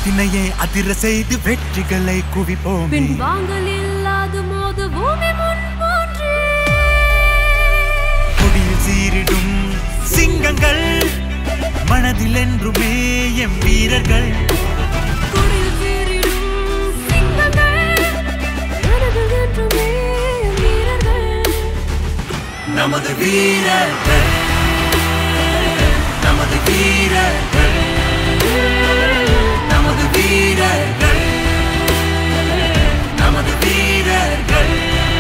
வானத்தினையே அதிர செய்து வெற்றிகளை குவிப்போம் பின் வாங்கல் இல்லாது மோது பூமி முன் போன்றே கொடியில் சீரிடும் சிங்கங்கள் மனதில் என்றுமே எம் வீரர்கள் குடில் சீறிடும் சிங்கங்கள் மனதில் என்றுமே வீரர்கள் நமது வீரர்கள் நமது வீரர்கள் நமது வீரர்கள் நமது வீரர்கள்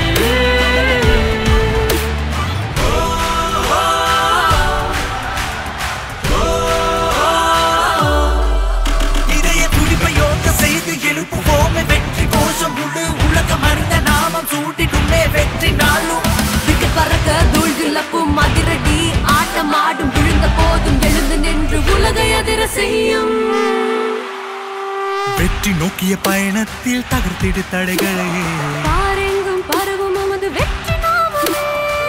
இதய துடிப்பை யோக செய்து எழுப்புவோமே வெற்றி கோஷம் முழு உலகம் அறிந்த நாமம் சூட்டிடுமே வெற்றி நாளும் விட்டு பறக்க தூள் இழப்பும் அதிரடி ஆட்டம் ஆடும் விழுந்த போதும் எழுந்து நின்று உலகை அதிர செய்யும் வெற்றி நோக்கிய பயணத்தில் தகர்த்திடு தடைகளை பாரெங்கும் பரவும் நமது வெற்றி நாமமே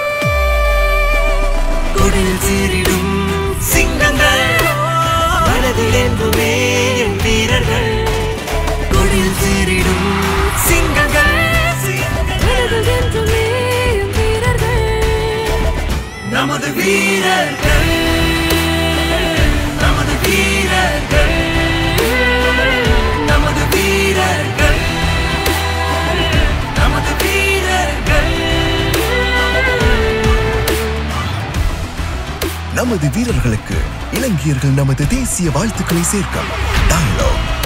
கொடியில் சீரிடும் சிங்கங்கள் மனதில் என்றுமே என் வீரர்கள் கொடியில் சீரிடும் சிங்கங்கள் மனதில் என்றுமே வீரர்கள் நமது வீரர்கள் நமது வீரர்கள் நமது வீரர்கள் நமது வீரர்கள் நமது வீரர்களுக்கு இலங்கையர்கள் நமது தேசிய வாழ்த்துக்களை சேர்க்கும் டயலாக்